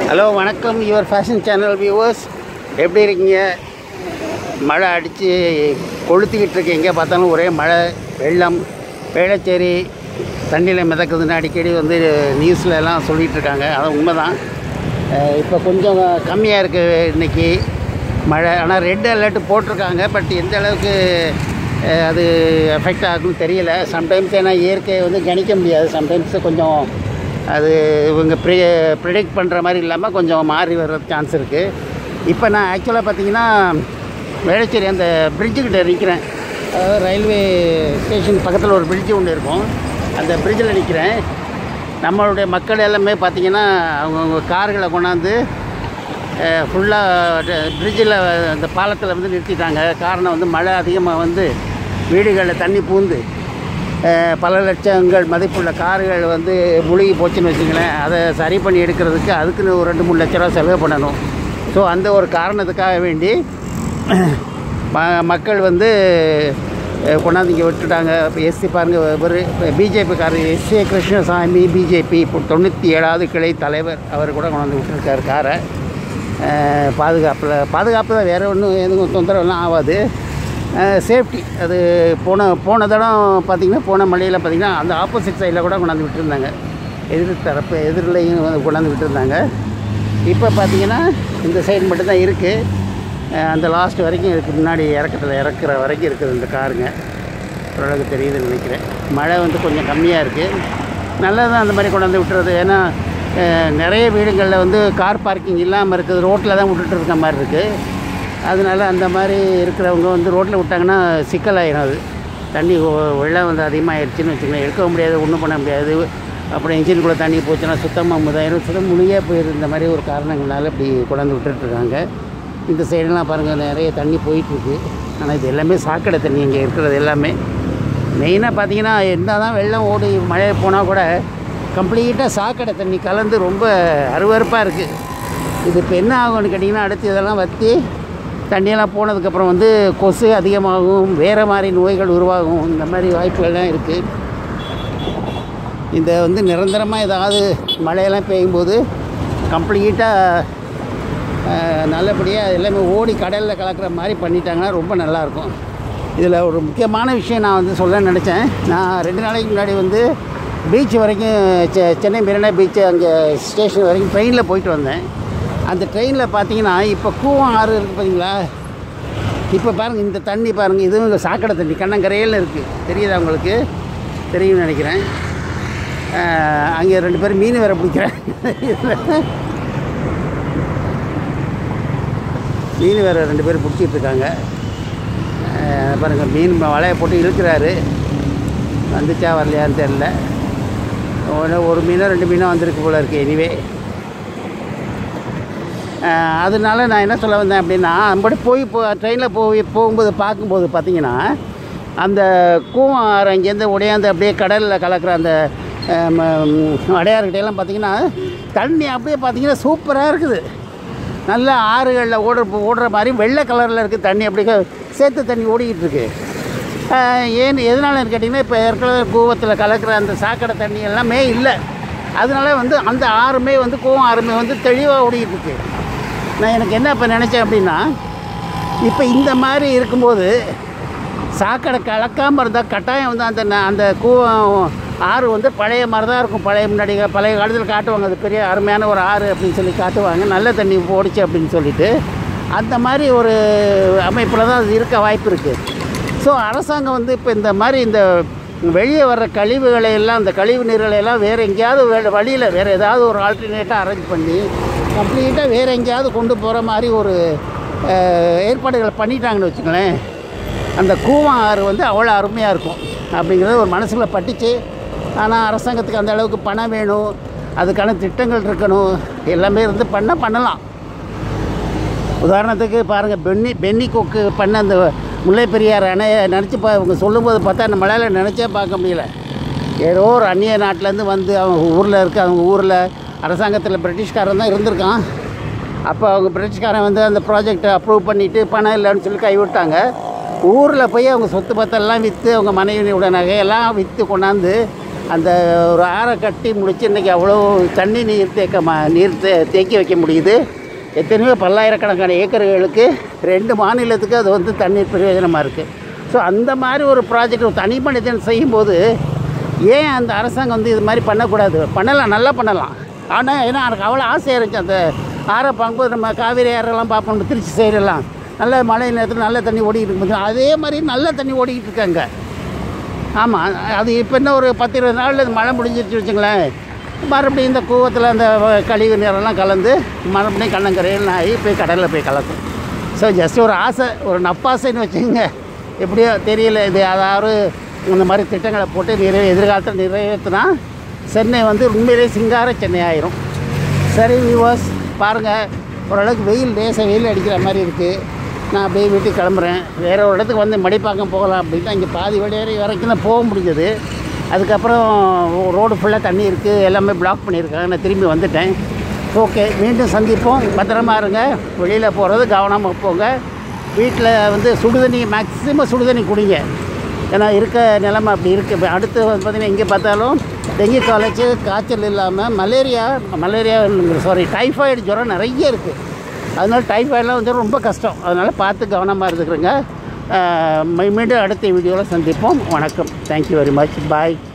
hello வணக்கம் your fashion channel viewers எப்படி இருக்கீங்க மழை அடித்து கொளுத்திக்கிட்டு இருக்கு எங்கே பார்த்தாலும் ஒரே மழை வெள்ளம் வேளச்சேரி தண்ணியில் மிதக்குதுன்னு அடிக்கடி வந்து நியூஸில் எல்லாம் சொல்லிகிட்டு இருக்காங்க அது உண்மைதான் இப்போ கொஞ்சம் கம்மியாக இருக்குது இன்றைக்கி மழை ஆனால் ரெட் அலர்ட் போட்டிருக்காங்க பட் எந்த அளவுக்கு அஹ், அது எஃபெக்ட் ஆகும்னு தெரியல சம்டைம்ஸ் ஏன்னா இயற்கையை வந்து கணிக்க முடியாது சம்டைம்ஸ் கொஞ்சம் அது இவங்க ப்ரி ப்ரிடிக்ட் பண்ணுற மாதிரி இல்லாமல் கொஞ்சம் மாறி வர்ற சான்ஸ் இருக்குது இப்போ நான் ஆக்சுவலாக பார்த்தீங்கன்னா வேளச்சேரி அந்த பிரிட்ஜுக்கிட்ட நிற்கிறேன் அதாவது ரயில்வே ஸ்டேஷன் பக்கத்தில் ஒரு பிரிட்ஜு ஒன்று இருக்கும் அந்த பிரிட்ஜில் நிற்கிறேன் நம்மளுடைய மக்கள் எல்லாமே பார்த்திங்கன்னா அவங்கவுங்க கார்களை கொண்டாந்து ஃபுல்லாக பிரிட்ஜில் அந்த பாலத்தில் வந்து நிறுத்திட்டாங்க காரணம் வந்து மழை அதிகமாக வந்து வீடுகளில் தண்ணி பூந்து அஹ், பல லட்சங்கள் மதிப்புள்ள கார்கள் வந்து முழுகி போச்சுன்னு வச்சுங்களேன் அதை சரி பண்ணி எடுக்கிறதுக்கு அதுக்குன்னு ஒரு ரெண்டு மூணு லட்ச ரூபா செலவு பண்ணணும் ஸோ அந்த ஒரு காரணத்துக்காக வேண்டி ம மக்கள் வந்து அஹ், கொண்டாந்து இங்கே விட்டுட்டாங்க இப்போ எஸ்சி பாருங்கள் இவர் பிஜேபிக்காரர் எஸ் ஏ கிருஷ்ணசாமி பிஜேபி இப்போ தொண்ணூற்றி ஏழாவது கிளை தலைவர் அவர் கூட கொண்டாந்து விட்டுருக்காரு காரை பாதுகாப்பில் பாதுகாப்பு தான் வேறு ஒன்றும் எதுவும் தொந்தரவுலாம் ஆகாது சேஃப்டி அது போன போன தடம் பார்த்திங்கன்னா போன மழையில் பார்த்திங்கன்னா அந்த ஆப்போசிட் சைடில் கூட கொண்டாந்து விட்டுருந்தாங்க எதிர் தரப்பு எதிரிலையும் வந்து கொண்டாந்து விட்டுருந்தாங்க இப்போ பார்த்திங்கன்னா இந்த சைடு மட்டும்தான் இருக்குது அந்த லாஸ்ட் வரைக்கும் இருக்குது முன்னாடி இறக்கத்தில் இறக்குற வரைக்கும் இருக்குது இந்த காருங்க ஓரளவுக்கு தெரியுதுன்னு நினைக்கிறேன் மழை வந்து கொஞ்சம் கம்மியாக இருக்குது நல்லது தான் அந்த மாதிரி கொண்டாந்து விட்டுறது ஏன்னா அஹ், நிறைய வீடுகளில் வந்து கார் பார்க்கிங் இல்லாமல் இருக்குது ரோட்டில் தான் விட்டுட்டு இருக்க மாதிரி இருக்குது அதனால அந்த மாதிரி இருக்கிறவங்க வந்து ரோட்டில் விட்டாங்கன்னா சிக்கலாயிரும் அது தண்ணி ஒ- வெள்ளம் வந்து அதிகமாகிடுச்சின்னு வச்சுக்கோங்களேன் எடுக்க முடியாது ஒன்றும் பண்ண முடியாது அப்புறம் இன்ஜினுக்குள்ளே தண்ணி போச்சுன்னா சுத்தமாக முதாயிரும் சுத்தம் முழுகியாக போயிடும் இந்த மாதிரி ஒரு காரணங்களால இப்படி கொண்டாந்து விட்டுட்ருக்காங்க இந்த சைடெல்லாம் பாருங்கள் நிறைய தண்ணி போயிட்டுருக்கு ஆனால் இது எல்லாமே சாக்கடை தண்ணி இங்கே இருக்கிறது எல்லாமே மெயினாக பார்த்தீங்கன்னா என்ன தான் வெள்ளம் ஓடி மழை போனால் கூட கம்ப்ளீட்டாக சாக்கடை தண்ணி கலந்து ரொம்ப அருவருப்பாக இருக்குது இது இப்போ என்ன ஆகும்னு கேட்டிங்கன்னா அடுத்து இதெல்லாம் வற்றி தண்ணியெல்லாம் போனதுக்கப்புறம் வந்து கொசு அதிகமாகும் வேறு மாதிரி நோய்கள் உருவாகும் இந்த மாதிரி வாய்ப்புகள்லாம் இருக்குது இந்த வந்து நிரந்தரமாக ஏதாவது மழையெல்லாம் பெய்யும்போது கம்ப்ளீட்டாக நல்லபடியாக எல்லாமே ஓடி கடலில் கலக்கிற மாதிரி பண்ணிட்டாங்கன்னா ரொம்ப நல்லாயிருக்கும் இதில் ஒரு முக்கியமான விஷயம் நான் வந்து சொல்ல நினச்சேன் நான் ரெண்டு நாளைக்கு முன்னாடி வந்து பீச் வரைக்கும் செ சென்னை மெரினா பீச் அங்கே ஸ்டேஷன் வரைக்கும் ட்ரெயினில் போயிட்டு வந்தேன் அந்த ட்ரெயினில் பார்த்தீங்கன்னா இப்போ கூவம் ஆறு இருக்குது பார்த்தீங்களா இப்போ பாருங்கள் இந்த தண்ணி பாருங்கள் இதுவும் இங்கே சாக்கடை தண்ணி கண்ணங்கரையில் இருக்குது தெரியுதா உங்களுக்கு தெரியும்னு நினைக்கிறேன் அஹ், அங்கே ரெண்டு பேரும் மீன் வேற பிடிக்கிறேன் மீன் வேற ரெண்டு பேர் பிடிச்சிட்டு இருக்காங்க அஹ், பாருங்க மீன் வலையை போட்டு இழுக்கிறாரு வந்துச்சா வரலையான்னு தெரில ஒன்று ஒரு மீனோ ரெண்டு மீனோ வந்திருக்கு போல இருக்குது எனிவே அதனால நான் என்ன சொல்ல வந்தேன் அப்படின்னா அப்படி போய் போ ட்ரெயினில் போய் போகும்போது பார்க்கும்போது பார்த்தீங்கன்னா அந்த கூவம் ஆறு அங்கேருந்து உடையாந்து அப்படியே கடலில் கலக்கிற அந்த அடையாறுகிட்ட எல்லாம் பார்த்தீங்கன்னா தண்ணி அப்படியே பார்த்தீங்கன்னா சூப்பராக இருக்குது நல்ல ஆறுகளில் ஓடுற ஓடுற மாதிரி வெள்ளை கலரில் இருக்குது தண்ணி அப்படியே சேத்து தண்ணி ஓடிக்கிட்டு இருக்கு ஆஹ் ஏன் எதனாலன்னு கேட்டிங்கன்னா இப்போ ஏற்கனவே கூவத்தில் கலக்கிற அந்த சாக்கடை தண்ணி எல்லாமே இல்லை அதனால வந்து அந்த ஆறுமே வந்து கூவம் ஆறுமே வந்து தெளிவாக ஓடிக்கிட்டு இருக்கு நான் எனக்கு என்ன இப்போ நினச்சேன் அப்படின்னா இப்போ இந்த மாதிரி இருக்கும்போது சாக்கடை கலக்காமல் இருந்தால் கட்டாயம் வந்து அந்த ந- அந்த கூவம் ஆறு வந்து பழைய மாதிரி தான் இருக்கும் பழைய முன்னாடி பழைய காலத்தில் காட்டுவாங்க அது பெரிய அருமையான ஒரு ஆறு அப்படின்னு சொல்லி காட்டுவாங்க நல்ல தண்ணி ஓடிச்சு அப்படின்னு சொல்லிட்டு அந்த மாதிரி ஒரு அமைப்பில் தான் அது இருக்க வாய்ப்பு இருக்குது ஸோ அரசாங்கம் வந்து இப்போ இந்த மாதிரி இந்த வெளியே வர்ற கழிவுகளை எல்லாம் இந்த கழிவு நீர்களை எல்லாம் வேறு எங்கேயாவது வே வழியில் வேறு ஏதாவது ஒரு ஆல்டர்னேட்டாக அரேஞ்ச் பண்ணி கம்ப்ளீட்டாக வேறு எங்கேயாவது கொண்டு போகிற மாதிரி ஒரு அஹ், ஏற்பாடுகள் பண்ணிட்டாங்கன்னு வச்சுங்களேன் அந்த கூவம் ஆறு வந்து அவ்வளோ அருமையாக இருக்கும் அப்படிங்கிறது ஒரு மனசுக்குள்ள பட்டுச்சு ஆனால் அரசாங்கத்துக்கு அந்த அளவுக்கு பணம் வேணும் அதுக்கான திட்டங்கள் இருக்கணும் எல்லாமே இருந்து பண்ண பண்ணலாம் உதாரணத்துக்கு பாருங்கள் பென்னி பென்னி கொக்கு பண்ண அந்த முல்லை பெரியார் அணையை நினச்சி பா இவங்க சொல்லும்போது பார்த்தா நம்மளால் நினச்சே பார்க்க முடியல ஏதோ ஒரு அந்நிய நாட்டிலேருந்து வந்து அவங்க ஊரில் இருக்க அவங்க ஊரில் அரசாங்கத்தில் பிரிட்டிஷ்காரன் தான் இருந்திருக்கான் அப்போ அவங்க பிரிட்டிஷ்காரன் வந்து அந்த ப்ராஜெக்டை அப்ரூவ் பண்ணிவிட்டு பணம் இல்லைன்னு சொல்லி கைவிட்டாங்க ஊரில் போய் அவங்க சொத்து பத்தெல்லாம் விற்று அவங்க மனைவியோட நகையெல்லாம் விற்று கொண்டாந்து அந்த ஒரு ஆறை கட்டி முடிச்சு இன்றைக்கி அவ்வளோ தண்ணி நீர் தேக்க மா நீர் தே தேக்கி வைக்க முடியுது எத்தனையோ பல்லாயிரக்கணக்கான ஏக்கர்களுக்கு ரெண்டு மாநிலத்துக்கு அது வந்து தண்ணீர் பிரயோஜனமாக இருக்குது ஸோ அந்த மாதிரி ஒரு ப்ராஜெக்ட் ஒரு தனி மனிதன் செய்யும்போது ஏன் அந்த அரசாங்கம் வந்து இது மாதிரி பண்ணக்கூடாது பண்ணலாம் நல்லா பண்ணலாம் ஆனால் ஏன்னா எனக்கு அவ்வளோ ஆசையாக இருந்துச்சு அந்த ஆறை பார்க்கும்போது நம்ம காவிரி ஆறெல்லாம் பார்ப்போம் திருச்சி சைடெல்லாம் நல்ல மழை நேரத்தில் நல்ல தண்ணி ஓடிக்கிட்டு இருக்கும்போது அதே மாதிரி நல்ல தண்ணி ஓடிக்கிட்டு இருக்காங்க ஆமாம் அது இப்போ இன்னும் ஒரு பத்து இருபது நாளில் இது மழை முடிஞ்சிருச்சு வச்சுங்களேன் மறுபடியும் இந்த கூவத்தில் அந்த வ- கழிவு நீரெல்லாம் கலந்து மறுபடியும் கண்ணங்கரையில் ஆகி போய் கடலில் போய் கலக்கும் ஸோ ஜஸ்ட் ஒரு ஆசை ஒரு நப்பாசைன்னு வச்சுக்கோங்க எப்படியோ தெரியல இது அதாவது இந்த மாதிரி திட்டங்களை போட்டு நிறைவே எதிர்காலத்தில் நிறைவேற்றினா சென்னை வந்து உண்மையிலே சிங்கார சென்னை ஆயிரும் சரி வியூவர்ஸ் பாருங்கள் ஓரளவுக்கு வெயில் லேசாக வெயில் அடிக்கிற மாதிரி இருக்குது நான் அப்படியே வீட்டுக்கு கிளம்புறேன் வேறு ஒரு இடத்துக்கு வந்து மடிப்பாக்கம் போகலாம் அப்படின்னா இங்கே பாதி வழியேறி வரைக்கும் தான் போக முடிஞ்சது அதுக்கப்புறம் ரோடு ஃபுல்லாக தண்ணி இருக்குது எல்லாமே பிளாக் பண்ணியிருக்காங்க நான் திரும்பி வந்துட்டேன் ஓகே மீண்டும் சந்திப்போம் பத்திரமா இருங்க வெளியில் போகிறது கவனமாக போங்க வீட்டில் வந்து சுடுதண்ணி மேக்ஸிமம் சுடுதண்ணி குடிங்க ஏன்னா இருக்க நிலைமை அப்படி இருக்குது இப்போ அடுத்து வந்து பார்த்திங்கன்னா எங்கே பார்த்தாலும் டெங்கி காலேஜ் காய்ச்சல் இல்லாமல் மலேரியா மலேரியா சாரி டைஃபாய்டு ஜுரம் நிறைய இருக்குது அதனால டைஃபாய்டெலாம் வந்து ரொம்ப கஷ்டம் அதனால் பார்த்து கவனமாக இருந்துக்கிறேங்க மீண்டும் அடுத்த வீடியோவில் சந்திப்போம் வணக்கம் தேங்க்யூ வெரி மச் பாய்